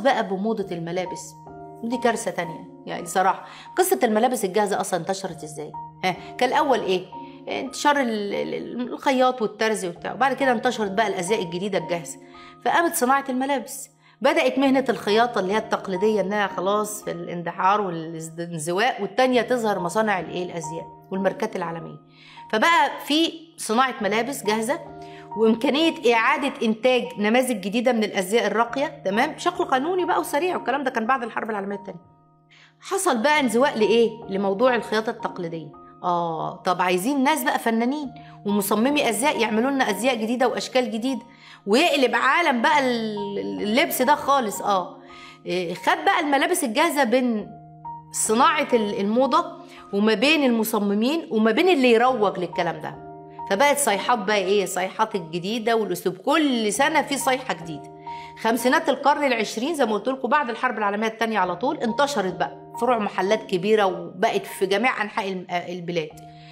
بقى بموضة الملابس ودي كارثة تانية يعني صراحة قصة الملابس الجاهزة أصلا انتشرت إزاي؟ ها كان الأول إيه؟ انتشار ال- ال- الخياط والترزي وبتاع وبعد كده انتشرت بقى الأزياء الجديدة الجاهزة فقامت صناعة الملابس بدأت مهنة الخياطة اللي هي التقليدية إنها خلاص في الاندحار والانزواء والتانية تظهر مصانع الإيه الأزياء والماركات العالمية فبقى في صناعة ملابس جاهزة وامكانيه اعاده انتاج نماذج جديده من الازياء الراقيه تمام بشكل قانوني بقى وسريع والكلام ده كان بعد الحرب العالميه الثانيه حصل بقى انزواء لايه لموضوع الخياطه التقليديه اه طب عايزين ناس بقى فنانين ومصممي ازياء يعملوا لنا ازياء جديده واشكال جديده ويقلب عالم بقى ال- اللبس ده خالص اه إيه، خد بقى الملابس الجاهزه بين صناعه ال- الموضه وما بين المصممين وما بين اللي يروج للكلام ده فبقت صيحات بقى ايه صيحات الجديده والاسلوب كل سنه في صيحه جديده خمسينات القرن العشرين زي ما قلت لكم بعد الحرب العالميه الثانيه على طول انتشرت بقى فروع محلات كبيره وبقت في جميع انحاء الم- آه البلاد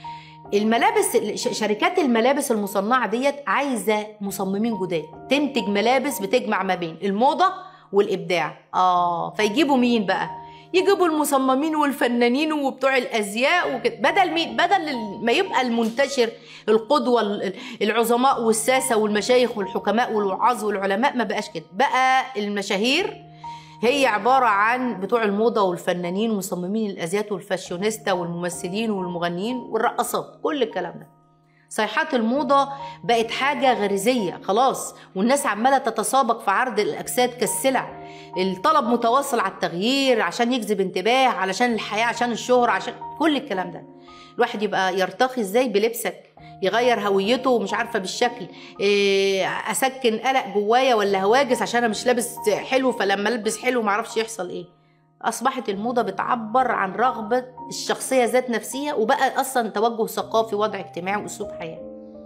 الملابس ش- شركات الملابس المصنعه ديت عايزه مصممين جداد تنتج ملابس بتجمع ما بين الموضه والابداع اه فيجيبوا مين بقى يجيبوا المصممين والفنانين وبتوع الازياء وكده بدل مين بدل ما يبقى المنتشر القدوه ال- العظماء والساسه والمشايخ والحكماء والوعاظ والعلماء ما بقاش كده بقى المشاهير هي عبارة عن بتوع الموضة والفنانين ومصممين الأزياء والفاشيونيستا والممثلين والمغنيين والرقصات كل الكلام ده صيحات الموضة بقت حاجة غريزية خلاص والناس عمالة تتسابق في عرض الأجساد كالسلع الطلب متواصل على التغيير عشان يجذب انتباه علشان الحياة عشان الشهرة عشان كل الكلام ده الواحد يبقى يرتقي ازاي بلبسك يغير هويته ومش عارفه بالشكل إيه اسكن قلق جوايا ولا هواجس عشان انا مش لابس حلو فلما البس حلو معرفش يحصل ايه اصبحت الموضه بتعبر عن رغبه الشخصيه ذات نفسها وبقى اصلا توجه ثقافي وضع اجتماعي واسلوب حياه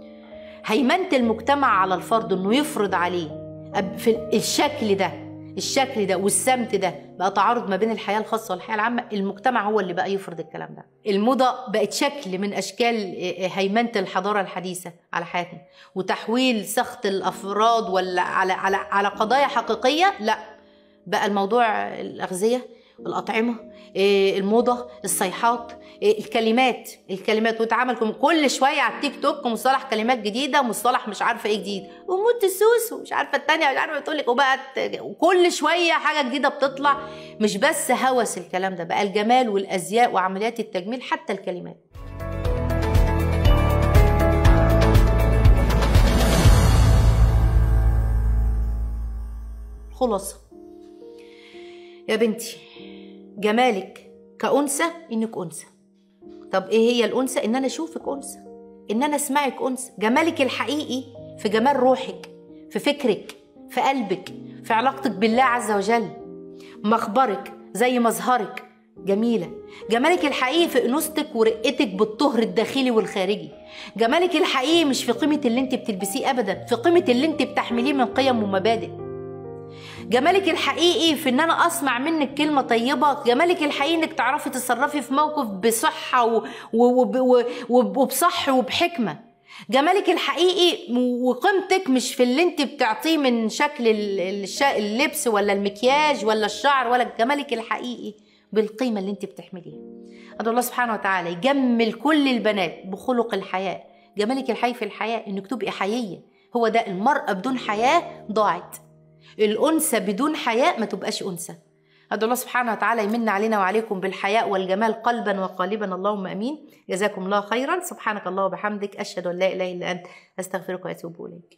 هيمنه المجتمع على الفرد انه يفرض عليه أب- في الشكل ده الشكل ده والسمت ده بقى تعارض ما بين الحياه الخاصه والحياه العامه المجتمع هو اللي بقى يفرض الكلام ده الموضه بقت شكل من اشكال هيمنه الحضاره الحديثه على حياتنا وتحويل سخط الافراد ولا على على على قضايا حقيقيه لا بقى الموضوع الاغذيه الأطعمة إيه، الموضة الصيحات إيه، الكلمات الكلمات واتعمل كم- كل شوية على التيك توك مصطلح كلمات جديدة مصطلح مش عارفة ايه جديد وموت السوس ومش عارفة التانية مش عارفة تقول لك وبقت وكل شوية حاجة جديدة بتطلع مش بس هوس الكلام ده بقى الجمال والأزياء وعمليات التجميل حتى الكلمات خلاصة يا بنتي جمالك كأنثى إنك أنثى طب إيه هي الأنثى؟ إن أنا أشوفك أنثى إن أنا أسمعك أنثى جمالك الحقيقي في جمال روحك في فكرك في قلبك في علاقتك بالله عز وجل مخبرك زي مظهرك جميلة جمالك الحقيقي في أنوثتك ورقتك بالطهر الداخلي والخارجي جمالك الحقيقي مش في قيمة اللي انت بتلبسيه أبدا في قيمة اللي انت بتحمليه من قيم ومبادئ جمالك الحقيقي في ان انا اسمع منك كلمه طيبه جمالك الحقيقي انك تعرفي تتصرفي في موقف بصحه و... و... وب- و... وب- وبصح وبحكمه جمالك الحقيقي وقيمتك مش في اللي انت بتعطيه من شكل ال- الش- اللبس ولا المكياج ولا الشعر ولا جمالك الحقيقي بالقيمه اللي انت بتحمليها أدعو الله سبحانه وتعالى يجمل كل البنات بخلق الحياة جمالك الحي في الحياة إنك تبقي حيية هو ده المرأة بدون حياة ضاعت الأنثى بدون حياء ما تبقاش أنثى أدعو الله سبحانه وتعالى يمن علينا وعليكم بالحياء والجمال قلبا وقالبا اللهم امين جزاكم الله خيرا سبحانك الله وبحمدك اشهد ان لا اله الا انت استغفرك واتوب اليك